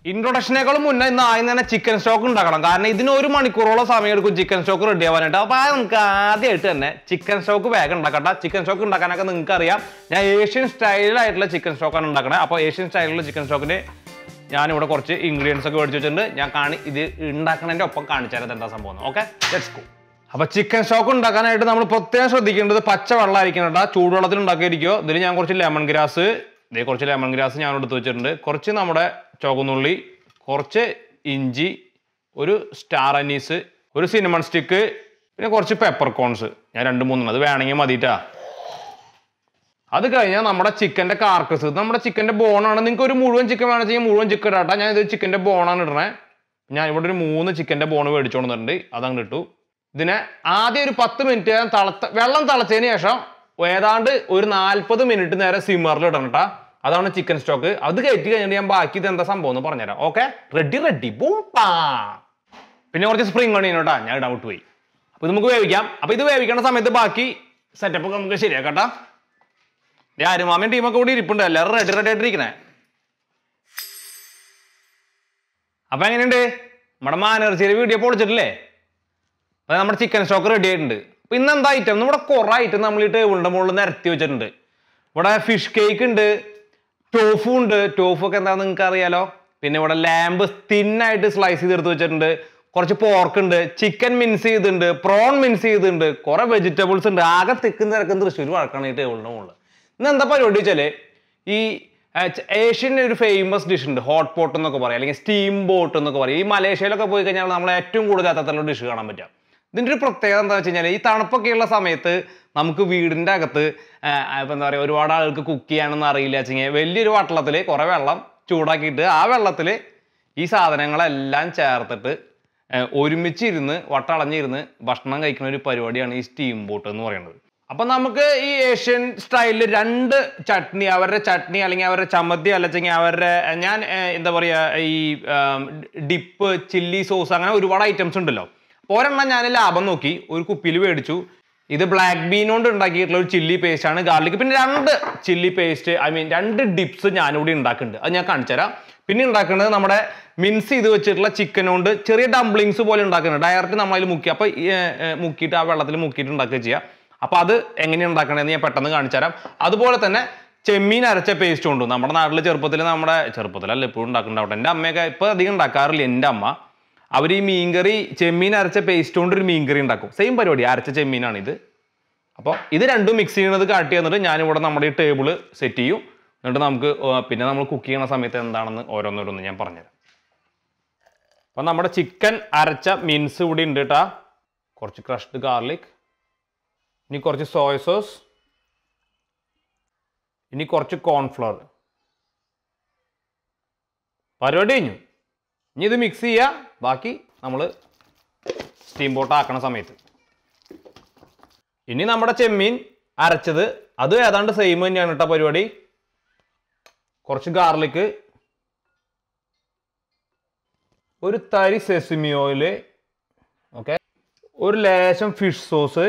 ഇൻട്രൊഡക്ഷനേക്കാളും മുന്നേ ഇന്ന് ആദ്യം തന്നെ ചിക്കൻ സ്റ്റോക്ക് ഉണ്ടാക്കണം കാരണം ഇതിന് ഒരു മണിക്കൂറോളം സമയം എടുക്കും ചിക്കൻ സ്റ്റോക്ക് റെഡി ആവാനായിട്ട് അപ്പോൾ അത് നമുക്ക് ആദ്യമായിട്ട് തന്നെ ചിക്കൻ സ്റ്റോക്ക് വേഗം ഉണ്ടാക്കട്ടെ ചിക്കൻ സ്റ്റോക്ക് ഉണ്ടാക്കാനൊക്കെ നിങ്ങൾക്ക് അറിയാം ഞാൻ ഏഷ്യൻ സ്റ്റൈലായിട്ടുള്ള ചിക്കൻ സ്റ്റോക്കാണ് ഉണ്ടാക്കണത് അപ്പോൾ ഏഷ്യൻ സ്റ്റൈലിലുള്ള ചിക്കൻ സ്റ്റോക്കിന് ഞാനിവിടെ കുറച്ച് ഇൻഗ്രീഡിയൻസ് ഒക്കെ മേടിച്ച് വെച്ചിട്ടുണ്ട് ഞാൻ കാണി ഇത് ഉണ്ടാക്കണതിൻ്റെ ഒപ്പം കാണിച്ചു തരാം എന്താ സംഭവം ഓക്കെ ലെറ്റ്സ് ഗോ അപ്പൊ ചിക്കൻ സ്റ്റോക്ക് ഉണ്ടാക്കാനായിട്ട് നമ്മൾ പ്രത്യേകം ശ്രദ്ധിക്കേണ്ടത് പച്ച വെള്ളമായിരിക്കണം കേട്ടോ ചൂടുവെള്ളത്തിൽ ഉണ്ടാക്കിയിരിക്കോ ഇതിൽ ഞാൻ കുറച്ച് ലെമൺ ഗ്രാസ് ഇതേ കുറച്ച് ലെമൺ ഗ്രാസ് ഞാൻ എടുത്ത് വെച്ചിട്ടുണ്ട് കുറച്ച് നമ്മുടെ ചുവന്നുള്ളി കുറച്ച് ഇഞ്ചി ഒരു സ്റ്റാർ അനീസ് ഒരു സിനിമൺ സ്റ്റിക്ക് പിന്നെ കുറച്ച് പെപ്പർ കോൺസ് ഞാൻ രണ്ട് മൂന്നെണ്ണം അത് വേണമെങ്കിൽ മതിട്ടാ അത് കഴിഞ്ഞാൽ നമ്മുടെ ചിക്കന്റെ കാർക്കസ് നമ്മുടെ ചിക്കന്റെ ബോണാണ് നിങ്ങൾക്ക് ഒരു മുഴുവൻ ചിക്കൻ വേണമെങ്കിൽ മുഴുവൻ ചിക്കൻ ഇടാട്ടാ ഞാൻ ഇത് ചിക്കന്റെ ബോണാണ് ഇടണേ ഞാൻ ഇവിടെ ഒരു മൂന്ന് ചിക്കന്റെ ബോൺ മേടിച്ചോണ്ടുണ്ട് അതങ്ങ് ഇട്ടു ഇതിനെ ആദ്യം ഒരു പത്ത് മിനിറ്റ് ഞാൻ തളത്ത വെള്ളം തിളച്ചതിന് ശേഷം ഏതാണ്ട് ഒരു നാൽപ്പത് മിനിറ്റ് നേരെ സിമ്മറിൽ ഇടണം കേട്ടാ അതാണ് ചിക്കൻ സ്റ്റോക്ക് അത് കയറ്റി കഴിഞ്ഞിട്ട് ഞാൻ ബാക്കി ഇത് എന്താ സംഭവം എന്ന് പറഞ്ഞുതരാം ഓക്കെ റെഡി റെഡി ബൂപ്പാ പിന്നെ കുറച്ച് സ്പ്രിംഗ് ഓണിയൻ കേട്ടാ ഞാൻ ഇടാൻ വിട്ടുപോയി അപ്പൊ ഇത് നമുക്ക് വേവിക്കാം അപ്പൊ ഇത് വേവിക്കേണ്ട സമയത്ത് ബാക്കി സെറ്റപ്പ് ഒക്കെ നമുക്ക് ശരിയാക്കട്ടാ ആരുമാമൻ ടീമൊക്കെ കൂടി ഇരിപ്പുണ്ട് എല്ലാവരും റെഡി റെഡി ആയിട്ടിരിക്കണേ അപ്പൊ എങ്ങനെയുണ്ട് നമ്മുടെ മാനർച്ചിയുടെ വീഡിയോ പൊളിച്ചിട്ടില്ലേ അത് നമ്മുടെ ചിക്കൻ സ്റ്റോക്ക് റെഡി ആയിട്ടുണ്ട് അപ്പൊ ഇന്ന് എന്താ ഐറ്റം നമ്മുടെ കുറെ ഐറ്റം നമ്മൾ ഈ ടേബിളിന്റെ മുകളിൽ നിരത്തി വെച്ചിട്ടുണ്ട് ഇവിടെ ഫിഷ് കേക്ക് ഉണ്ട് ടോഫു ഉണ്ട് ടോഫു ഒക്കെ എന്താണെന്ന് നിങ്ങൾക്ക് അറിയാലോ പിന്നെ ഇവിടെ ലാമ്പ് തിന്നായിട്ട് സ്ലൈസ് ചെയ്തെടുത്ത് വെച്ചിട്ടുണ്ട് കുറച്ച് പോർക്ക് ഉണ്ട് ചിക്കൻ മിൻസ് ചെയ്തിട്ടുണ്ട് പ്രോൺ മിൻസ് ചെയ്തിട്ടുണ്ട് കുറെ വെജിറ്റബിൾസ് ഉണ്ട് ആകെ തിക്കും തിരക്കും തൃശ്ശൂർ വഴക്കാണ് ഈ ടേബിളിന്റെ മുകളിൽ ഇന്ന് എന്താ പരിപാടി വെച്ചാല് ഈ ഏഷ്യൻ്റെ ഒരു ഫേമസ് ഡിഷ് ഉണ്ട് ഹോട്ട് പോട്ട് എന്നൊക്കെ പറയാം അല്ലെങ്കിൽ സ്റ്റീം ബോട്ട് എന്നൊക്കെ പറയും ഈ മലേഷ്യയിലൊക്കെ പോയി കഴിഞ്ഞാൽ നമ്മൾ ഏറ്റവും കൂടുതൽ അത്തരത്തിലുള്ള ഡിഷ് കാണാൻ പറ്റുക ഇതിൻ്റെ ഒരു പ്രത്യേകത എന്താ വെച്ച് കഴിഞ്ഞാൽ ഈ തണുപ്പൊക്കെയുള്ള സമയത്ത് നമുക്ക് വീടിൻ്റെ അകത്ത് ഇപ്പം എന്താ പറയുക ഒരുപാട് ആൾക്ക് കുക്ക് ചെയ്യാനൊന്നും അറിയില്ല വെച്ചെങ്കിൽ വലിയൊരു വട്ടളത്തിൽ കുറേ വെള്ളം ചൂടാക്കിയിട്ട് ആ വെള്ളത്തിൽ ഈ സാധനങ്ങളെല്ലാം ചേർത്തിട്ട് ആ, ഒരുമിച്ചിരുന്ന് വട്ടളഞ്ഞിരുന്ന് ഭക്ഷണം കഴിക്കുന്ന ഒരു പരിപാടിയാണ് ഈ സ്റ്റീം ബോട്ട് എന്ന് പറയുന്നത് അപ്പൊ നമുക്ക് ഈ ഏഷ്യൻ സ്റ്റൈലിൽ രണ്ട് ചട്നി അവരുടെ ചട്നി അല്ലെങ്കിൽ അവരുടെ ചമ്മന്തി അല്ലെങ്കിൽ അവരുടെ ഞാൻ ഏർ, എന്താ പറയാ ഈ ഡിപ്പ് ചില്ലി സോസ് അങ്ങനെ ഒരുപാട് ഐറ്റംസ് ഉണ്ടല്ലോ അപ്പൊ ഒരെണ്ണം ഞാൻ ലാഭം നോക്കി ഒരു കുപ്പിയിൽ മേടിച്ചു ഇത് ബ്ലാക്ക് ബീൻ കൊണ്ട് ഉണ്ടാക്കിയിട്ടുള്ള ഒരു ചില്ലി പേസ്റ്റ് ആണ് ഗാർലിക് പിന്നെ രണ്ട് ചില്ലി പേസ്റ്റ് ഐ മീൻ രണ്ട് ഡിപ്സ് ഞാനിവിടെ ഉണ്ടാക്കുന്നുണ്ട് അത് ഞാൻ കാണിച്ചു തരാം പിന്നെ ഉണ്ടാക്കുന്നത് നമ്മുടെ മിൻസ് ചെയ്ത് വെച്ചിട്ടുള്ള ചിക്കൻ കൊണ്ട് ചെറിയ ഡംപ്ലിങ്സ് പോലെ ഉണ്ടാക്കുന്നുണ്ട് ഡയറക്റ്റ് നമ്മൾ അതിൽ മുക്കി അപ്പൊ ഈ, ഏർ, ഏർ, മുക്കിയിട്ട് ആ വെള്ളത്തിൽ മുക്കിയിട്ട് ഉണ്ടാക്കുക ചെയ്യാം അപ്പൊ അത് എങ്ങനെയാണ് ഉണ്ടാക്കണതെന്ന് ഞാൻ പെട്ടെന്ന് കാണിച്ചു തരാം അതുപോലെ തന്നെ ചെമ്മീൻ അരച്ച പേസ്റ്റ് ഉണ്ട് നമ്മുടെ നാട്ടിൽ ചെറുപ്പത്തിൽ നമ്മുടെ ചെറുപ്പത്തിലല്ല എപ്പോഴും ഉണ്ടാക്കുന്നുണ്ടാവട്ടെ എൻ്റെ അമ്മയൊക്കെ ഇപ്പൊ അധികം ഉണ്ടാക്കാറില്ല എൻ്റെ അമ്മ അവർ ഈ മീൻകറി ചെമ്മീൻ അരച്ച പേസ്റ്റ് കൊണ്ട് ഒരു മീൻകറി ഉണ്ടാക്കും സെയിം പരിപാടി അരച്ച ചെമ്മീനാണ് ഇത് അപ്പോൾ ഇത് രണ്ടും മിക്സ് ചെയ്യുന്നത് കാട്ടി തന്നിട്ട് ഞാനിവിടെ നമ്മുടെ ഈ ടേബിള് സെറ്റ് ചെയ്യും എന്നിട്ട് നമുക്ക് ഏർ പിന്നെ നമ്മൾ കുക്ക് ചെയ്യുന്ന സമയത്ത് എന്താണെന്ന് ഓരോന്നോരോന്ന് ഞാൻ പറഞ്ഞുതരാം അപ്പം നമ്മുടെ ചിക്കൻ അരച്ച മീൻസ് ഇവിടെ ഉണ്ട് കേട്ടാ കുറച്ച് ക്രഷ്ഡ് ഗാർലിക് ഇനി കുറച്ച് സോയ സോസ് ഇനി കുറച്ച് കോൺഫ്ലവർ പരിപാടി കഴിഞ്ഞു ഇനി ഇത് മിക്സ് ചെയ്യുക ബാക്കി നമ്മൾ സ്റ്റീം ബോട്ട് ആക്കണ സമയത്ത് ഇനി നമ്മുടെ ചെമ്മീൻ അരച്ചത് അത് ഏതാണ്ട് സെയിം തന്നെയാണ് കേട്ടോ പരിപാടി കുറച്ച് ഗാർലിക് ഒരു തരി സെസിമി ഓയിൽ ഓക്കെ ഒരു ലേശം ഫിഷ് സോസ്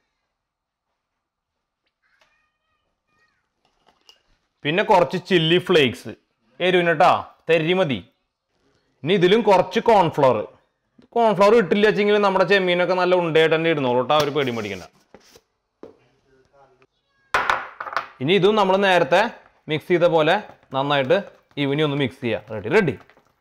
പിന്നെ കുറച്ച് ചില്ലി ഫ്ലേക്സ് എരിവിന് കേട്ടോ തെരി മതി ഇനി ഇതിലും കുറച്ച് കോൺഫ്ലവർ കോൺഫ്ലവർ ഇട്ടില്ല വെച്ചെങ്കിൽ നമ്മുടെ ചെമ്മീനൊക്കെ നല്ല ഉണ്ടയായിട്ട് തന്നെ ഇരുന്നോളൂ കേട്ടോ ഒരു പേടി മേടിക്കണ്ട ഇനി ഇതും നമ്മൾ നേരത്തെ മിക്സ് ചെയ്ത പോലെ നന്നായിട്ട് ഇവനി ഒന്ന് മിക്സ് ചെയ്യുക റെഡി റെഡി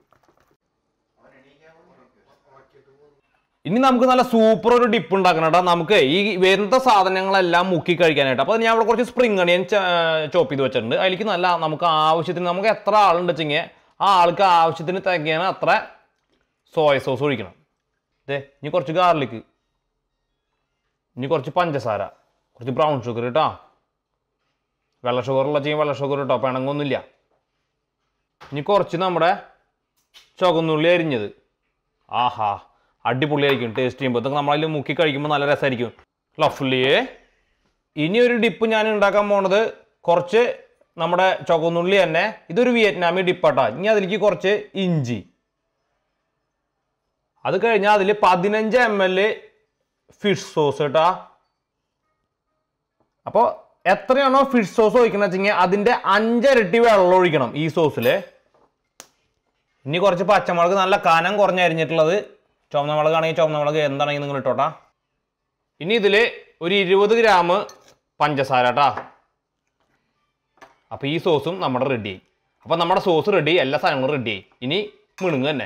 ഇനി നമുക്ക് നല്ല സൂപ്പർ ഒരു ഡിപ്പ് ഉണ്ടാക്കണം കേട്ടോ നമുക്ക് ഈ വരുന്ന സാധനങ്ങളെല്ലാം മുക്കി കഴിക്കാനായിട്ട് അപ്പോൾ ഞാൻ ഇവിടെ കുറച്ച് സ്പ്രിംഗ് അണിയൻ ചോപ്പ് ചെയ്ത് വെച്ചിട്ടുണ്ട് അതിലേക്ക് നല്ല നമുക്ക് ആവശ്യത്തിന് നമുക്ക് എത്ര ആളുണ്ട് വെച്ചെങ്കിൽ ആ ആൾക്ക് ആവശ്യത്തിന് തികയാണ് അത്ര സോയ സോസ് ഒഴിക്കണം ദേ ഇനി കുറച്ച് ഗാർലിക് ഇനി കുറച്ച് പഞ്ചസാര കുറച്ച് ബ്രൗൺ ഷുഗർ കേട്ടോ വെള്ള ഷുഗറുള്ള ചെയ്യും വെള്ള ഷുഗർ കേട്ടോ പിണങ്ങൊന്നുമില്ല ഇനി കുറച്ച് നമ്മുടെ ചുവന്നുള്ളി അരിഞ്ഞത് ആഹാ അടിപൊളിയായിരിക്കും ടേസ്റ്റ് ചെയ്യുമ്പോൾ ഇതൊക്കെ നമ്മളതിൽ മുക്കി കഴിക്കുമ്പോൾ നല്ല രസമായിരിക്കും ലഫ്ലിയേ ഇനി ഒരു ഡിപ്പ് ഞാൻ ഉണ്ടാക്കാൻ പോണത് കുറച്ച് നമ്മുടെ ചുവന്നുള്ളി തന്നെ ഇതൊരു വിയറ്റ്നാമി ഡിപ്പാട്ടാ ഇനി അതിലേക്ക് കുറച്ച് ഇഞ്ചി അത് കഴിഞ്ഞാൽ അതിൽ പതിനഞ്ച് എം എൽ ഫിഷ് സോസ് കേട്ടാ അപ്പോൾ എത്രയാണോ ഫിഷ് സോസ് ഒഴിക്കണം വെച്ചെങ്കിൽ അതിൻ്റെ അഞ്ചിരട്ടി വെള്ളം ഒഴിക്കണം ഈ സോസിൽ ഇനി കുറച്ച് പച്ചമുളക് നല്ല കനം കുറഞ്ഞ് അരിഞ്ഞിട്ടുള്ളത് ചുവന്ന മുളക് ആണെങ്കിൽ ചുവന്ന മുളക് എന്താണെങ്കിൽ നിങ്ങൾ ഇട്ടോട്ടാ ഇനി ഇതിൽ ഒരു ഇരുപത് ഗ്രാം പഞ്ചസാര കേട്ടാ അപ്പോൾ ഈ സോസും നമ്മുടെ റെഡിയായി അപ്പോൾ നമ്മുടെ സോസ് റെഡി എല്ലാ സാധനങ്ങളും റെഡിയായി ഇനി മിണുങ്ങ് തന്നെ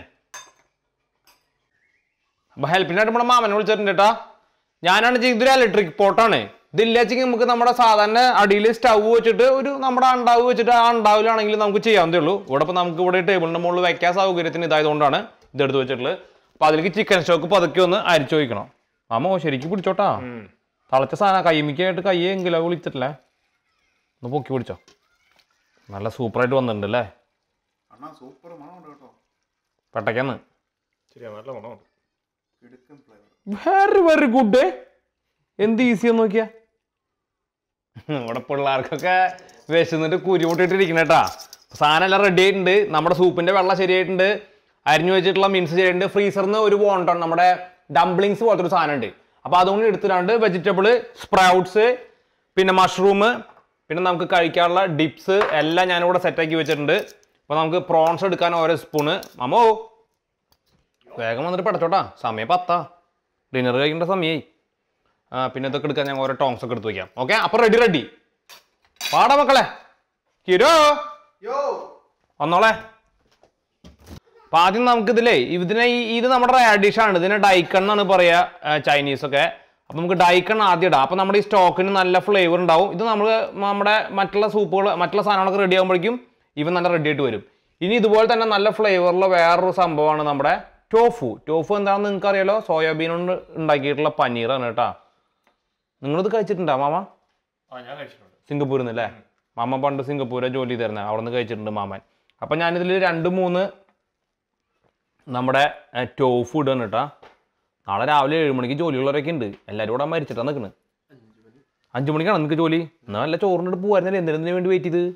അപ്പോൾ ഹെൽപ്പിനായിട്ട് നമ്മുടെ മാമനെ വിളിച്ചിട്ടുണ്ട് കേട്ടാ ഞാനാണ് ചെയ്തൊരു ഇലക്ട്രിക് പോട്ടാണ് ഇതില്ലാച്ചെങ്കിൽ നമുക്ക് നമ്മുടെ സാധാരണ അടിയിൽ സ്റ്റൗ വെച്ചിട്ട് ഒരു നമ്മുടെ അണ്ടാവ് വെച്ചിട്ട് ആ അണ്ടാവിലാണെങ്കിൽ നമുക്ക് ചെയ്യാവുന്നതേ ഉള്ളൂ ഇവിടെ ഇപ്പോൾ നമുക്ക് ഇവിടെ ടേബിളിൻ്റെ മുകളിൽ വെക്കാൻ സൗകര്യത്തിന് ഇതായതുകൊണ്ടാണ് ഇതെടുത്ത് വെച്ചിട്ടുള്ളത് അപ്പോൾ അതിലേക്ക് ചിക്കൻ സ്റ്റോക്ക് പതുക്കെ ഒന്ന് അരിച്ചു വയ്ക്കണം മാമ ശരിക്കും പിടിച്ചോട്ടാ തിളച്ച സാധനം കൈമിക്കായിട്ട് കയ്യെ എങ്കിലും വിളിച്ചിട്ടില്ലേ ഒന്ന് പൊക്കി പിടിച്ചോ നല്ല സൂപ്പറായിട്ട് വന്നിട്ടുണ്ട് അല്ലേ അണ്ണാ സൂപ്പർ മണമുണ്ട് കേട്ടോ പെട്ടയ്ക്കന്ന് ശരിയാ നല്ല മണമുണ്ട് കിടുക്കൻ ഫ്ലേവർ വെരി വെരി ഗുഡ് എന്ത് ഈസി എന്ന് നോക്കിയാ ഇവിടെ പിള്ളേർക്കൊക്കെ വിശന്നിട്ട് കുരുമുട്ടിട്ടിരിക്കണ കേട്ടാ സാധനം എല്ലാം റെഡി ആയിട്ടുണ്ട് നമ്മുടെ സൂപ്പിന്റെ വെള്ളം ശരിയായിട്ടുണ്ട് അരിഞ്ഞു വെച്ചിട്ടുള്ള മീൻസ് ശരിയായിട്ടുണ്ട് ഫ്രീസറിൽ നിന്ന് ഒരു വോണ്ടൺ നമ്മുടെ ഡംപ്ലിങ്സ് പോലത്തെ ഒരു സാധനം ഉണ്ട് അപ്പോൾ അതുകൊണ്ട് എടുത്തിട്ടാണ്ട് വെജിറ്റബിൾ സ്പ്രൗട്ട്സ് പിന്നെ മഷ്റൂം പിന്നെ നമുക്ക് കഴിക്കാനുള്ള ഡിപ്സ് എല്ലാം ഞാനിവിടെ സെറ്റാക്കി വെച്ചിട്ടുണ്ട് അപ്പോൾ നമുക്ക് പ്രോൺസ് എടുക്കാൻ ഓരോ സ്പൂണ് മമോ വേഗം വന്നിട്ട് പടച്ചോട്ടാ സമയം പത്താ ഡിന്നർ കഴിക്കേണ്ട സമയമായി ആ പിന്നെ ഇതൊക്കെ എടുക്കാൻ ഞാൻ ഓരോ ടോങ്സ് ഒക്കെ എടുത്ത് വയ്ക്കാം ഓക്കെ അപ്പൊ റെഡി റെഡി പാടാ മക്കളെ ഹീരോ യോ വന്നോളെ അപ്പൊ ആദ്യം നമുക്ക് ഇതിലേ ഇതിനെ ഈ- ഇത് നമ്മുടെ റാഡിഷ് ആണ് ഇതിനെ ഡൈക്കൺ എന്നാണ് പറയാ ചൈനീസ് ഒക്കെ അപ്പൊ നമുക്ക് ഡൈക്കൺ ആദ്യം ഇടാം അപ്പൊ നമ്മുടെ ഈ സ്റ്റോക്കിന് നല്ല ഫ്ലേവർ ഉണ്ടാവും ഇത് നമ്മൾ നമ്മുടെ മറ്റുള്ള സൂപ്പുകൾ മറ്റുള്ള സാധനങ്ങളൊക്കെ റെഡി ആകുമ്പോഴേക്കും ഇവൻ നല്ല റെഡി ആയിട്ട് വരും ഇനി ഇതുപോലെ തന്നെ നല്ല ഫ്ലേവറുള്ള വേറൊരു സംഭവമാണ് നമ്മുടെ ടോഫു ടോഫു എന്താണെന്ന് നിങ്ങൾക്ക് അറിയാലോ സോയാബീൻ കൊണ്ട് ഉണ്ടാക്കിയിട്ടുള്ള പനീറാണ് കേട്ടാ നിങ്ങളിത് കഴിച്ചിട്ടുണ്ടോ മാമ ആ ഞാൻ കഴിച്ചിട്ടുണ്ട് സിംഗപ്പൂരിൽ നിന്ന് അല്ലേ മാമ പണ്ട് സിംഗപ്പൂരെ ജോലി ചെയ്തിരുന്നത് അവിടെ നിന്ന് കഴിച്ചിട്ടുണ്ട് മാമൻ അപ്പം ഞാനിതിൽ രണ്ട് മൂന്ന് നമ്മുടെ ഏർ, ടോഫു ഇടുകയാണ് കേട്ടാ നാളെ രാവിലെ ഏഴ് മണിക്ക് ജോലിയുള്ളവരൊക്കെ ഉണ്ട് എല്ലാവരും കൂടെ മരിച്ചിട്ടാണ് നിൽക്കുന്നത് അഞ്ചു മണിക്കാണ് നിങ്ങൾക്ക് ജോലി എന്നാൽ നല്ല ചോറിനിട്ട് പോകായിരുന്നല്ലേ എന്തിനു വേണ്ടി വെയിറ്റ് ചെയ്ത്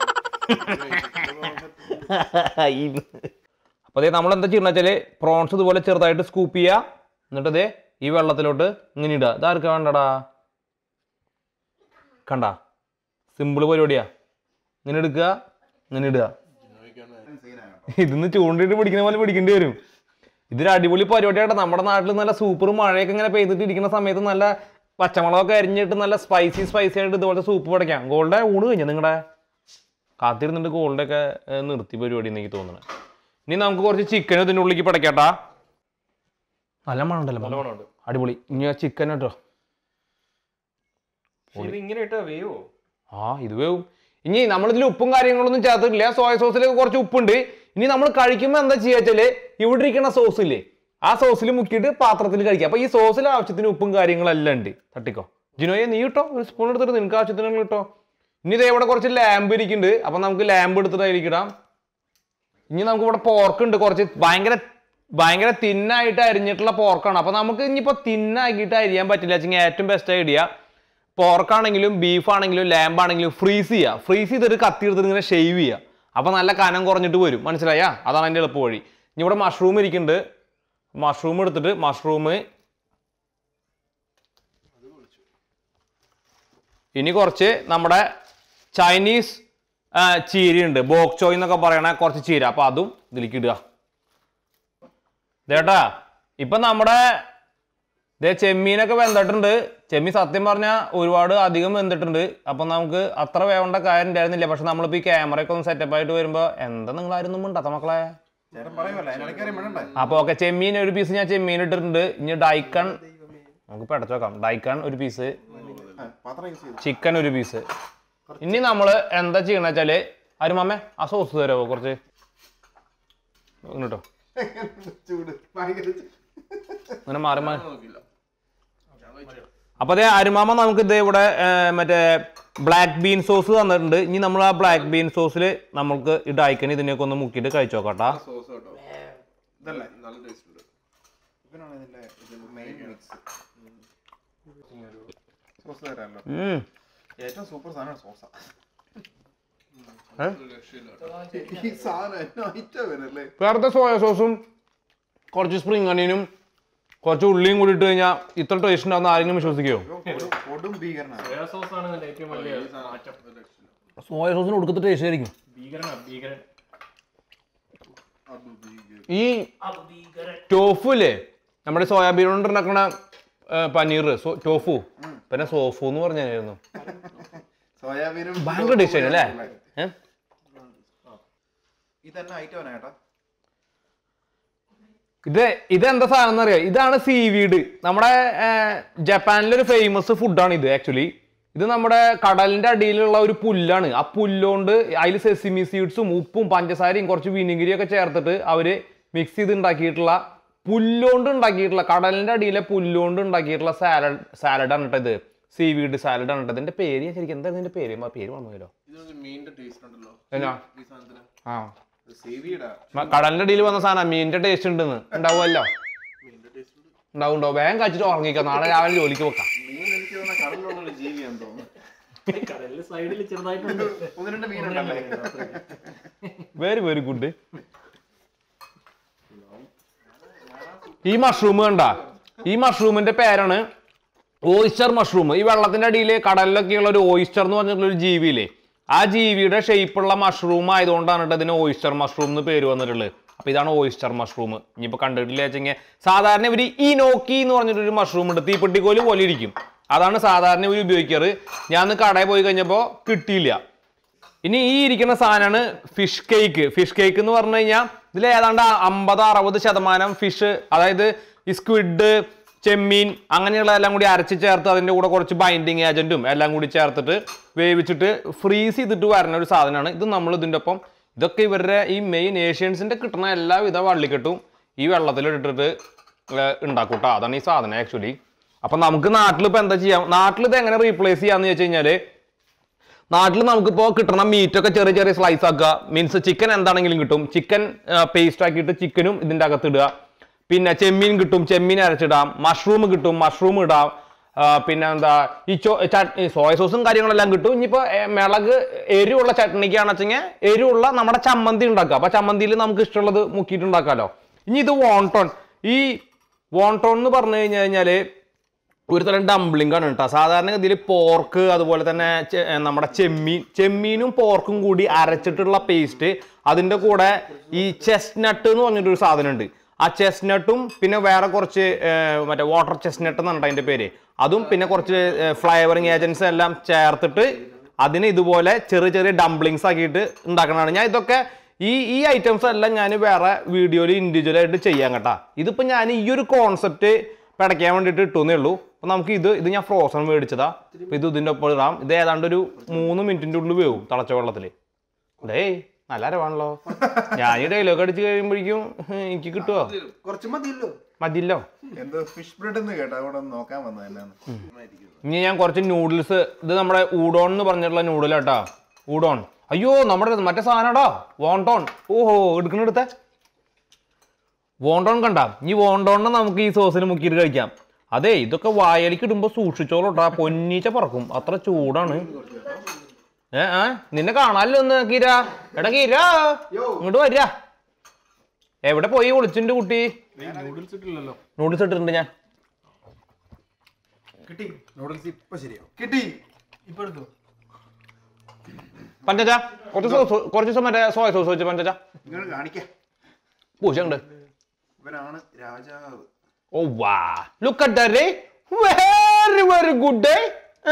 അപ്പോൾ അതേ നമ്മൾ എന്താ ചെയ്യുന്നത് വെച്ചാൽ പ്രോൺസ് ഇതുപോലെ ചെറുതായിട്ട് സ്കൂപ്പ് ചെയ്യുക എന്നിട്ട് അതേ ഈ വെള്ളത്തിലോട്ട് ഇങ്ങനെ ഇടുക ഇതാർക്കാ വേണ്ടടാ കണ്ട സിമ്പിൾ പരിപാടിയാ ഇങ്ങനെ എടുക്കുക ഇങ്ങനെ ഇടുക സീനാണ് ഇതിന്ന് ചൂണ്ടിട്ട് പിടിക്കുന്ന പോലെ പിടിക്കേണ്ടി വരും ഇതൊരു അടിപൊളി പരിപാടിയായിട്ട് നമ്മുടെ നാട്ടിൽ നല്ല സൂപ്പർ മഴയൊക്കെ ഇങ്ങനെ പെയ്തിട്ട് ഇരിക്കുന്ന സമയത്ത് നല്ല പച്ചമുളകൊക്കെ അരിഞ്ഞിട്ട് നല്ല സ്പൈസി സ്പൈസി ആയിട്ട് ഇതുപോലെ സൂപ്പ് പടയ്ക്കാം ഗോൾഡെ ഊണ് കഴിഞ്ഞു നിങ്ങളുടെ കാത്തിരുന്നിട്ട് ഗോൾഡെ ഒക്കെ ഏർ, നിർത്തി പരിപാടി എന്ന് എനിക്ക് തോന്നുന്നത് ഇനി നമുക്ക് കുറച്ച് ചിക്കൻ ഇതിൻ്റെ ഉള്ളിലേക്ക് പടയ്ക്കാട്ടാ നല്ല മണമുണ്ടല്ലോ നല്ല മണം. മണമുണ്ട് അടിപൊളി ഇനി ആ ചിക്കൻ കേട്ടോ പക്ഷെ ഇത് ഇങ്ങനെ ഇട്ടാ വേവോ ആ ഇത് വേവും ഇനി നമ്മളിതിൽ ഉപ്പും കാര്യങ്ങളൊന്നും ചേർത്തിട്ടില്ല സോയ സോസിൽ കുറച്ച് ഉപ്പുണ്ട് ഇനി നമ്മൾ കഴിക്കുമ്പോൾ എന്താ ചെയ്യുക വെച്ചാല് ഇവിടെ ഇരിക്കുന്ന സോസ് ഇല്ലേ ആ സോസിൽ മുക്കിയിട്ട് പാത്രത്തിൽ കഴിക്കുക അപ്പൊ ഈ സോസിൽ ആവശ്യത്തിന് ഉപ്പും കാര്യങ്ങളെല്ലാം ഉണ്ട് തട്ടിക്കോ ജിനോയെ നീ ഇട്ടോ ഒരു സ്പൂൺ എടുത്തിട്ട് നിനക്ക് ആവശ്യത്തിന് കിട്ടോ ഇനി ഇതേ ഇവിടെ കുറച്ച് ലാമ്പ് ഇരിക്കുന്നുണ്ട് അപ്പൊ നമുക്ക് ലാമ്പ് എടുത്തിട്ട് അതിലേക്ക് ഇടാം ഇനി നമുക്ക് ഇവിടെ പോർക്ക് ഉണ്ട് കുറച്ച് ഭയങ്കര ഭയങ്കര തിന്നായിട്ട് അരിഞ്ഞിട്ടുള്ള പോർക്കാണ് അപ്പൊ നമുക്ക് ഇനിയിപ്പോ തിന്നാക്കിയിട്ട് അരിയാൻ പറ്റില്ല വെച്ചെങ്കിൽ ഏറ്റവും ബെസ്റ്റ് ഐഡിയ പോർക്കാണെങ്കിലും ബീഫ് ആണെങ്കിലും ലാമ്പ് ആണെങ്കിലും ഫ്രീസ് ചെയ്യുക ഫ്രീസ് ചെയ്തിട്ട് കത്തി എടുത്തിട്ട് ഇങ്ങനെ ഷെയ്വ് ചെയ്യുക അപ്പൊ നല്ല കനം കുറഞ്ഞിട്ട് വരും മനസ്സിലായാ അതാണ് അതിന്റെ എളുപ്പ വഴി ഇനി ഇവിടെ മഷ്റൂം ഇരിക്കുന്നുണ്ട് മഷ്റൂം എടുത്തിട്ട് മഷ്റൂം ഇനി കുറച്ച് നമ്മുടെ ചൈനീസ് ആ, ചീരയുണ്ട് ബോക്ചോയ് എന്നൊക്കെ പറയണ കുറച്ച് ചീര അപ്പൊ അതും ഇതിലേക്ക് ഇടുക ചേട്ടാ ഇപ്പൊ നമ്മുടെ ദേ ചെമ്മീനൊക്കെ വെന്തിട്ടുണ്ട് ചെമ്മീൻ സത്യം പറഞ്ഞാൽ ഒരുപാട് അധികം വെന്തിട്ടുണ്ട് അപ്പൊ നമുക്ക് അത്ര വേവേണ്ട കാര്യം ഉണ്ടായിരുന്നില്ല പക്ഷെ നമ്മളിപ്പോ ഈ ക്യാമറയൊക്കെ ഒന്ന് സെറ്റപ്പ് ആയിട്ട് വരുമ്പോ എന്താ നിങ്ങൾ ആരും ഒന്നും ഉണ്ടാത്ത മക്കളെ ചേട്ടൻ പറയുമല്ലോ അതിനിടയ്ക്ക് മിണ്ടണ്ടേ അപ്പൊ ഓക്കെ ചെമ്മീൻ ഒരു പീസ് ഞാൻ ചെമ്മീൻ ഇട്ടിട്ടുണ്ട് ഇനി ഡൈക്കൺ നമുക്ക് പെടച്ചു നോക്കാം ഡൈക്കൺ ഒരു പീസ് ആ, പാത്രം യൂസ് ചെയ്തു ചിക്കൻ ഒരു പീസ് ഇനി നമ്മൾ എന്താ ചെയ്യണ വെച്ചാല് അരുമാമേ ആ സോസ് തരുമോ കുറച്ച് കേട്ടോ ചൂട് ഭയങ്കര ചൂട്. അങ്ങനെ മാറി മാറി അപ്പൊ അതെ അരുമാമ നമുക്ക് ഇത് ഇവിടെ ഏ, മറ്റേ ബ്ലാക്ക് ബീൻ സോസ് തന്നിട്ടുണ്ട് ഇനി നമ്മൾ ആ ബ്ലാക്ക് ബീൻ സോസിൽ നമുക്ക് ഈ ഡൈക്കൻ ഇതിനെയൊക്കെ ഒന്ന് മുക്കിയിട്ട് കഴിച്ചു നോക്കട്ടാ സോസ് കേട്ടോ ഇതല്ലേ നല്ല ടേസ്റ്റ് ഉണ്ട് ഇവനാണ് ഇതിന്റെ മെയിൻ മിക്സ് സോസ് തരാമല്ലോ ഉം. ഏറ്റവും സൂപ്പർ സാധനമാണ് സോസ ഏ? ഈ സാധനം എന്നെ ഐറ്റം വരല്ലേ വേറത്തെ സോയ സോസും കുറച്ച് സ്പ്രിംഗ് അണിയനും കുറച്ച് ഉള്ളിയും കൂടി ഇട്ട് കഴിഞ്ഞാൽ ഇത്ര ടേസ്റ്റ് ഉണ്ടാവുന്ന ആരെങ്കിലും വിശ്വസിക്കുമോ കൊടും- കൊടും ഭീകരനാണ് സോയാ സോസ് ആണ് ഇതിന്റെ ഏറ്റവും വലിയ മാറ്റം സോയ സോസിന് കൊടുക്കത്തെ ടേസ്റ്റ് ആയിരിക്കും ഭീകരനാ ഭീകരൻ ഈ ടോഫു ഇല്ലേ നമ്മുടെ സോയാബീൻ കൊണ്ട് ഉണ്ടാക്കണ ഏ, പനീർ സോ- ടോഫു പിന്നെ സോഫു എന്ന് പറഞ്ഞായിരുന്നു സോയാബീനും ഭയങ്കര ഡിഷ് അല്ലേ ഏ? ഇതന്നെ ഐറ്റം ചേട്ടാ ഇത് ഇതെന്താ സാധനം എന്നറിയോ ഇതാണ് സീവീഡ് നമ്മുടെ ഏർ, ജപ്പാനിലൊരു ഫേമസ് ഫുഡാണ് ഇത് ആക്ച്വലി ഇത് നമ്മുടെ കടലിന്റെ അടിയിലുള്ള ഒരു പുല്ലാണ് ആ പുല്ലുകൊണ്ട് അതിൽ സെസിമി സീഡ്സും ഉപ്പും പഞ്ചസാരയും കുറച്ച് വിനിഗിരിയും ഒക്കെ ചേർത്തിട്ട് അവര് മിക്സ് ചെയ്ത് ഉണ്ടാക്കിയിട്ടുള്ള പുല്ലുകൊണ്ട് ഉണ്ടാക്കിയിട്ടുള്ള കടലിന്റെ അടിയിലെ പുല്ലുകൊണ്ട് ഉണ്ടാക്കിയിട്ടുള്ള സാലഡ് സാലഡാണ് കേട്ടോ ഇത് സീവീഡ് സാലഡാണ് കേട്ടോ ഇതിന്റെ പേര് ഞാൻ ശരിക്കും എന്താ ഇതിന്റെ പേര് ആ പേര് മറന്നുപോയല്ലോ ഇതൊരു മീനിന്റെ ടേസ്റ്റ് ഉണ്ടല്ലോ എന്നാ ഈ സാധനത്തിന് ആ സേവിയുടെ മ- കടലിന്റെ അടിയിൽ വന്ന സാധനം മീനിന്റെ ടേസ്റ്റ് ഉണ്ടെന്ന് ഉണ്ടാവുമല്ലോ മീനിന്റെ ടേസ്റ്റ് ഉണ്ട് ഉണ്ടാവും ഉണ്ടാവും വേഗം കഴിച്ചിട്ട് ഉറങ്ങിക്കോ നാളെ രാവിലെ ജോലിക്ക് വെക്കാം മീൻ എനിക്ക് തോന്നുന്ന കടലിലുള്ള ഒരു ജീവിയാന്ന് തോന്നുന്നു കടലിൽ സൈഡിൽ ചെറുതായിട്ടുണ്ട് ഒന്ന് രണ്ട് മീനുണ്ടല്ലേ വെരി വെരി ഗുഡ് ഈ മഷ്റൂം കണ്ട ഈ മഷ്റൂമിന്റെ പേരാണ് ഓയിസ്റ്റർ മഷ്റൂം ഈ വെള്ളത്തിന്റെ അടിയിൽ കടലിലൊക്കെയുള്ള ഒരു ഓയിസ്റ്റർ എന്ന് പറഞ്ഞിട്ടുള്ള ഒരു ജീവിയില്ലേ ആ ജീവിയുടെ ഷേപ്പുള്ള മഷ്റൂം ആയതുകൊണ്ടാണ് ട്ടോ ഇതിന് ഓയിസ്റ്റർ മഷ്റൂം എന്ന് പേര് വന്നിട്ടുള്ളത് അപ്പൊ ഇതാണ് ഓയിസ്റ്റർ മഷ്റൂം ഇനിയിപ്പോ കണ്ടിട്ടില്ല വെച്ചെങ്കിൽ സാധാരണ ഇവര് ഇനോക്കി എന്ന് പറഞ്ഞിട്ടൊരു മഷ്റൂം ഉണ്ട് തീപ്പെട്ടിക്കോല് പോലെ ഇരിക്കും അതാണ് സാധാരണ ഇവർ ഉപയോഗിക്കാറ് ഞാൻ ഇന്ന് കടയിൽ പോയി കഴിഞ്ഞപ്പോൾ കിട്ടിയില്ല ഇനി ഈ ഇരിക്കുന്ന സാധനമാണ് ഫിഷ് കേക്ക് ഫിഷ് കേക്ക് എന്ന് പറഞ്ഞു കഴിഞ്ഞാൽ ഇതിൽ ഏതാണ്ട് അമ്പത് അറുപത് ശതമാനം ഫിഷ് അതായത് ഈ സ്ക്വിഡ് ചെമ്മീൻ അങ്ങനെയുള്ളതെല്ലാം കൂടി അരച്ച് ചേർത്ത് അതിൻ്റെ കൂടെ കുറച്ച് ബൈൻഡിങ് ഏജന്റും എല്ലാം കൂടി ചേർത്തിട്ട് വേവിച്ചിട്ട് ഫ്രീസ് ചെയ്തിട്ട് വരുന്ന ഒരു സാധനമാണ് ഇത് നമ്മൾ ഇതിൻ്റെ ഒപ്പം ഇതൊക്കെ ഇവരുടെ ഈ മെയിൻ ഏഷ്യൻസിൻ്റെ കിട്ടുന്ന എല്ലാവിധ വള്ളിക്കെട്ടും ഈ വെള്ളത്തിലിട്ടിട്ട് ഉണ്ടാക്കൂട്ടോ അതാണ് ഈ സാധനം ആക്ച്വലി അപ്പം നമുക്ക് നാട്ടിൽ ഇപ്പോൾ എന്താ ചെയ്യാം നാട്ടിൽ ഇത് എങ്ങനെ റീപ്ലേസ് ചെയ്യാന്ന് വെച്ച് കഴിഞ്ഞാൽ നാട്ടിൽ നമുക്കിപ്പോൾ കിട്ടണ മീറ്റൊക്കെ ചെറിയ ചെറിയ സ്ലൈസ് ആക്കുക മീൻസ് ചിക്കൻ എന്താണെങ്കിലും കിട്ടും ചിക്കൻ പേസ്റ്റ് ആക്കിയിട്ട് ചിക്കനും ഇതിൻ്റെ അകത്ത് ഇടുക പിന്നെ ചെമ്മീൻ കിട്ടും ചെമ്മീൻ അരച്ചിടാം മഷ്റൂം കിട്ടും മഷ്റൂം ഇടാം ആ, പിന്നെ എന്താ ഈ ചോ ചട്നി സോയ സോസും കാര്യങ്ങളെല്ലാം കിട്ടും ഇനിയിപ്പോൾ മിളക് എരിവുള്ള ചട്നിക്കാണെന്ന് വെച്ചെങ്കിൽ എരിവുള്ള നമ്മുടെ ചമ്മന്തി ഉണ്ടാക്കുക അപ്പോൾ ചമ്മന്തിയിൽ നമുക്ക് ഇഷ്ടമുള്ളത് മുക്കിയിട്ട് ഉണ്ടാക്കാമല്ലോ ഇനി ഇത് വോൺടോൺ ഈ വോൺടോൺ എന്ന് പറഞ്ഞു കഴിഞ്ഞു കഴിഞ്ഞാൽ ഒരു തരം ഡംപ്ലിംഗ് ആണ് കേട്ടോ സാധാരണഗതിയിൽ പോർക്ക് അതുപോലെ തന്നെ ചെ- ഏ, നമ്മുടെ ചെമ്മീൻ ചെമ്മീനും പോർക്കും കൂടി അരച്ചിട്ടുള്ള പേസ്റ്റ് അതിൻ്റെ കൂടെ ഈ ചെസ്നട്ട് എന്ന് പറഞ്ഞിട്ടൊരു സാധനം ഉണ്ട് ആ ചെസ്നട്ടും പിന്നെ വേറെ കുറച്ച് ഏ, മറ്റേ വാട്ടർ ചെസ്നട്ട് എന്നാണ് അതിൻ്റെ പേര് അതും പിന്നെ കുറച്ച് ഫ്ലേവറിങ് ഏജൻസ് എല്ലാം ചേർത്തിട്ട് അതിന് ഇതുപോലെ ചെറിയ ചെറിയ ഡംപ്ലിങ്സ് ആക്കിയിട്ട് ഉണ്ടാക്കണതാണ് ഞാൻ ഇതൊക്കെ ഈ ഈ ഐറ്റംസ് എല്ലാം ഞാൻ വേറെ വീഡിയോയിൽ ഇൻഡിവിജ്വൽ ആയിട്ട് ചെയ്യാൻ കേട്ടാ ഇതിപ്പോൾ ഞാൻ ഈ ഒരു കോൺസെപ്റ്റ് പടയ്ക്കാൻ വേണ്ടിയിട്ട് ഇട്ടുന്നേ ഉള്ളൂ അപ്പോൾ നമുക്ക് ഇത് ഇത് ഞാൻ ഫ്രോസൺ മേടിച്ചതാ അപ്പോൾ ഇത് ഇതിൻ്റെ ഒപ്പം ഇടാം ഇത് ഏതാണ്ട് ഒരു മൂന്ന് മിനിറ്റിൻ്റെ ഉള്ളിൽ വേവും തിളച്ച വെള്ളത്തിൽ ഡേയ് നല്ല അരവാണല്ലോ ഞാൻ ഈ ഡയലോഗ് അടിച്ച് കഴിയുമ്പോഴേക്കും എനിക്ക് കിട്ടുമോ കുറച്ച് മതിയല്ലോ മതിയല്ലോ എന്തോ ഫിഷ് ബ്രെഡ് എന്ന് കേട്ടോ അവിടെ ഒന്ന് നോക്കാൻ വന്നത് എന്നാന്ന് ഇനി ഞാൻ കുറച്ച് നൂഡിൽസ് ഇത് നമ്മുടെ ഊഡോൺ എന്ന് പറഞ്ഞിട്ടുള്ള നൂഡിലാട്ടാ ഊഡോൺ അയ്യോ നമ്മുടെ മറ്റേ സാധനടാ വോണ്ടോൺ ഓഹോ എടുക്കണെടുത്തേ വോണ്ടോൺ കണ്ട ഈ വോണ്ടോണിനെ നമുക്ക് ഈ സോസിന് മുക്കിയിട്ട് കഴിക്കാം അതെ ഇതൊക്കെ വായലിക്ക് ഇടുമ്പോൾ സൂക്ഷിച്ചോളൂട്ടാ പൊന്നീച്ച പറക്കും അത്ര ചൂടാണ് ഏ ആ നിന്നെ കാണാല്ലോ ഒന്ന് കീര എടാ കീര ഇങ്ങോട്ട് വരിക എവിടെ പോയി വിളിച്ചിട്ടുണ്ട് കുട്ടി നൂഡിൽസ് ഇട്ടില്ലല്ലോ നൂഡിൽസ് ഇട്ടിട്ടുണ്ട് ഞാൻ കിട്ടി നൂഡിൽസ് ഇപ്പൊ ശരിയാവും കിട്ടി ഇപ്പൊ എടുത്തു പഞ്ചച്ച കുറച്ച് സോസ് കുറച്ച് ദിവസം മറ്റേ സോയ സോസ് വെച്ച് പഞ്ചച്ച നിങ്ങൾ കാണിക്കാം പൂശുണ്ട് ഇവനാണ് രാജാവ് oh wow look at that very very good ഡേ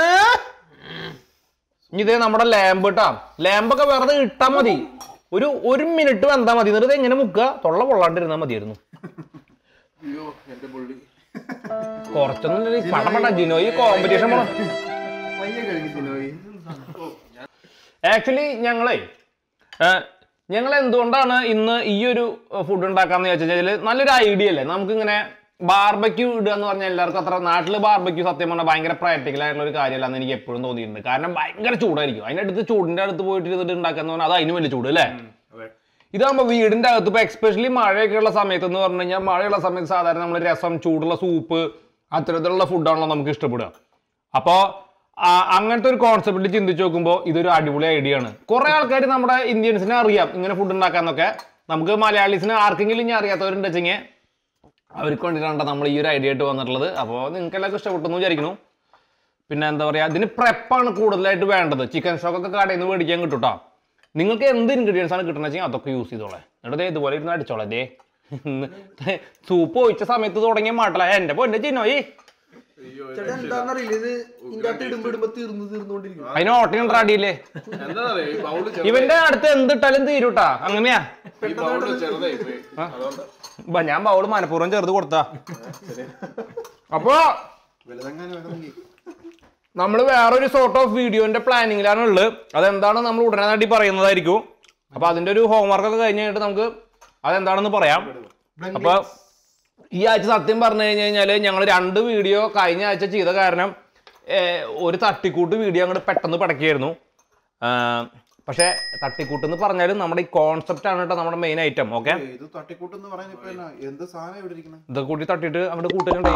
ഇത് നമ്മുടെ ലാമ്പ് കേട്ടാ ലാമ്പൊക്കെ വെറുതെ ഇട്ടാ മതി ഒരു ഒരു മിനിറ്റ് വന്നാ മതി എന്നിട്ട് ഇത് എങ്ങനെ മുക്കുക തൊള്ള പൊള്ളാണ്ടിരുന്നാ മതിയായിരുന്നു അയ്യോ എന്റെ പുള്ളി കുറച്ചൊന്നും പടം പട ജിനോ ഈ കോമ്പറ്റീഷൻ പോണം പയ്യെ കഴിക്കത്തില്ലോ ആക്ച്വലി ഞങ്ങളെ ഞങ്ങൾ എന്തുകൊണ്ടാണ് ഇന്ന് ഈ ഒരു ഫുഡ് ഉണ്ടാക്കാന്ന് ചോദിച്ചു കഴിഞ്ഞാൽ നല്ലൊരു ഐഡിയ അല്ലേ നമുക്കിങ്ങനെ ബാർബക്യൂ ഇടുക എന്ന് പറഞ്ഞാൽ എല്ലാവർക്കും അത്ര നാട്ടിൽ ബാർബക്യൂ സത്യം പറഞ്ഞാൽ ഭയങ്കര പ്രാക്ടിക്കൽ ആയിട്ടുള്ള ഒരു കാര്യമല്ലെന്ന് എനിക്ക് എപ്പോഴും തോന്നിയിട്ടുണ്ട് കാരണം ഭയങ്കര ചൂടായിരിക്കും അതിൻ്റെ അടുത്ത് ചൂടിൻ്റെ അടുത്ത് പോയിട്ട് ഇരുന്നിട്ട് ഉണ്ടാക്കാന്ന് പറഞ്ഞാൽ അത് അതിന് വലിയ ചൂട് അല്ലേ അതെ ഇതാകുമ്പോൾ വീടിൻ്റെ അകത്ത് ഇപ്പോൾ എക്സ്പെഷ്യലി മഴയൊക്കെ ഉള്ള സമയത്ത് എന്ന് പറഞ്ഞു കഴിഞ്ഞാൽ മഴയുള്ള സമയത്ത് സാധാരണ നമ്മൾ രസം ചൂടുള്ള സൂപ്പ് അത്തരത്തിലുള്ള ഫുഡാണല്ലോ നമുക്ക് ഇഷ്ടപ്പെടുക അപ്പോൾ അങ്ങനത്തെ ഒരു കോൺസെപ്റ്റിൽ ചിന്തിച്ച് നോക്കുമ്പോൾ ഇതൊരു അടിപൊളി ഐഡിയ ആണ് കുറേ ആൾക്കാർ നമ്മുടെ ഇന്ത്യൻസിനെ അറിയാം ഇങ്ങനെ ഫുഡ് ഉണ്ടാക്കാന്നൊക്കെ നമുക്ക് മലയാളീസിന് ആർക്കെങ്കിലും ഇനി അറിയാത്തവരുണ്ട് വെച്ചെങ്കിൽ അവർക്ക് വേണ്ടിയിട്ടാണ് നമ്മൾ ഈ ഒരു ഐഡിയ ആയിട്ട് വന്നിട്ടുള്ളത് അപ്പോൾ നിങ്ങൾക്ക് എല്ലാവർക്കും ഇഷ്ടപ്പെട്ടു എന്ന് വിചാരിക്കുന്നു പിന്നെ എന്താ പറയുക ഇതിന് പ്രെപ്പാണ് കൂടുതലായിട്ട് വേണ്ടത് ചിക്കൻ സ്റ്റോക്ക് ഒക്കെ കടയിൽ നിന്ന് മേടിക്കാൻ കിട്ടും ട്ടോ നിങ്ങൾക്ക് എന്ത് ഇൻഗ്രീഡിയൻസ് ആണ് കിട്ടുന്നത് വെച്ചാൽ അതൊക്കെ യൂസ് ചെയ്തോളെ എന്നിട്ട് ദേ ഇതുപോലെ ഇരുന്ന് അടിച്ചോളാം ദേ സൂപ്പ് ഒഴിച്ച സമയത്ത് തുടങ്ങിയ മാട്ടല എന്റെ പൊന്നെ ചിന്നോയി ചേട്ടാ എന്താന്നറിയില്ല ഇത് ഇതിന്റെ അകത്ത് ഇടുമ്പോ ഇടുമ്പോ തീർന്നു തീർന്നുകൊണ്ടിരിക്കും അതിന് ഓട്ടം അടിയില്ലേ എന്താന്നറിയോ ഈ ബൗള് ഇവന്റെ അടുത്ത് എന്തിട്ടാലും തീരൂട്ടാ അങ്ങനെയാ ഈ ബൗള് ചെറുതായി പോയി അതുകൊണ്ട് ബ, ഞാൻ ബൗള് മനഃപൂർവ്വം ചെറുത് കൊടുത്താ അപ്പൊ വലുതങ്ങനെ വേണമെങ്കിൽ നമ്മൾ വേറൊരു സോർട്ട് ഓഫ് വീഡിയോന്റെ പ്ലാനിങ്ങിലാണ് ഉള്ളത് അതെന്താണ് നമ്മൾ ഉടനെ നാട്ടി പറയുന്നതായിരിക്കും അപ്പൊ അതിന്റെ ഒരു ഹോംവർക്ക് ഒക്കെ കഴിഞ്ഞ് കഴിഞ്ഞിട്ട് നമുക്ക് അതെന്താണെന്ന് പറയാം അപ്പൊ ഈ ആഴ്ച സത്യം പറഞ്ഞു കഴിഞ്ഞു കഴിഞ്ഞാല് ഞങ്ങൾ രണ്ട് വീഡിയോ കഴിഞ്ഞ ആഴ്ച ചെയ്ത കാരണം ഏർ, ഒരു തട്ടിക്കൂട്ട് വീഡിയോ അങ്ങോട്ട് പെട്ടെന്ന് പടക്കിയായിരുന്നു പക്ഷെ തട്ടിക്കൂട്ട് എന്ന് പറഞ്ഞാലും നമ്മുടെ ഈ കോൺസെപ്റ്റ് ആണ് കേട്ടോ നമ്മുടെ മെയിൻ ഐറ്റം ഓക്കെ ഇത് തട്ടിക്കൂട്ടെന്ന് പറയാൻ ഇപ്പൊ എന്നാ എന്ത് സാധനം ഇവിടെ ഇരിക്കണേ ഇതൊക്കെ കൂട്ടി തട്ടിയിട്ട് അങ്ങോട്ട് കൂട്ടുന്നുണ്ടേ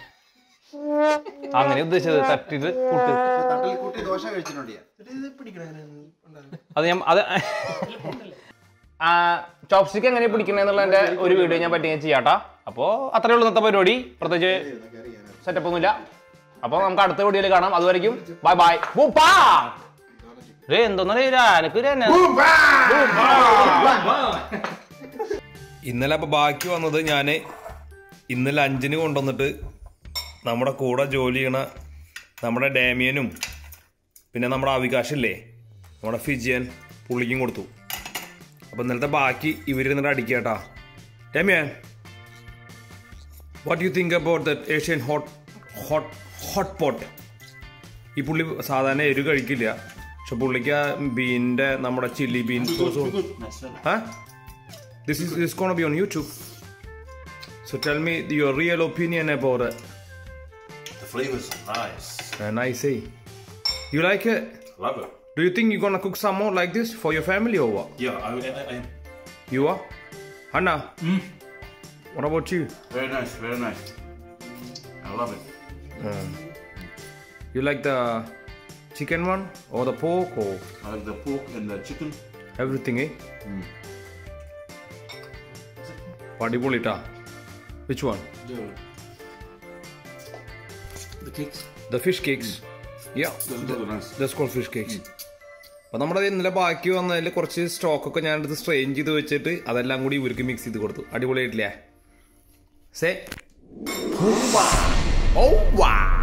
അങ്ങനെ ഉദ്ദേശിച്ചത് തട്ടിയിട്ട് കൂട്ട് തട്ടൽ കൂട്ടി ദോശ കഴിച്ചിട്ടുണ്ട് ഞാൻ ഇത് പിടിക്കണ അത് ഞാൻ അത് ചോപ്സ്റ്റിക്ക് എങ്ങനെ പിടിക്കണെന്നുള്ളതിന്റെ ഒരു വീഡിയോ ഞാൻ പറ്റി ചെയ്യാട്ടാ അപ്പോൾ അത്രേ ഉള്ളൂ ഇന്നത്തെ പരിപാടി പ്രത്യേകിച്ച് സെറ്റപ്പ് ഒന്നുമില്ല അപ്പോൾ നമുക്ക് അടുത്ത വീഡിയോയിൽ കാണാം അതുവരെയും ബൈ ബൈ ഏ എന്തോന്നറിയില്ല എനക്ക് ഇന്നലെ അപ്പോൾ ബാക്കി വന്നത് ഞാൻ ഇന്നലെ അഞ്ചിന് കൊണ്ടുവന്നിട്ട് നമ്മുടെ കൂടെ ജോലി ചെയ്യണ നമ്മുടെ ഡാമിയനും പിന്നെ നമ്മുടെ അവികാശില്ലേ നമ്മുടെ ഫിജിയൻ പുള്ളിക്കും കൊടുത്തു അപ്പോൾ ഇന്നലത്തെ ബാക്കി ഇവരിരുന്നിട്ട് അടിക്കുക കേട്ടാ Damian what you think about that Asian hot hot hot pot ഈ പുള്ളി സാധാരണ എരു കഴിക്കില്ല പക്ഷെ പുള്ളിക്ക് ആ ബീൻ്റെ നമ്മുടെ chilli bean sauce this is this gonna be on YouTube so tell me your real opinion about The flavors are nice. And I say, you like it? Love it. Do you think you're gonna cook some more like this for your family or what? Yeah, I, I, I, You are? Hannah? What about you? very nice, very nice. I love it. You like the chicken one or the pork or I like the pork and the chicken. everything, eh? അടിപൊളിട്ടാ which one The, the cakes. The fish cakes yeah Those, those are nice. Thus call fish cakes അപ്പോൾ നമ്മുടെ ഇന്നലെ ബാക്കി വന്നതിൽ കുറച്ച് സ്റ്റോക്കൊക്കെ ഞാൻ എടുത്ത് strain ചെയ്ത് വെച്ചിട്ട് അതെല്ലാം കൂടി ഇവർക്ക് മിക്സ് ചെയ്ത് കൊടുത്തു അടിപൊളിയായിട്ടില്ലേ സേ ഓ വാ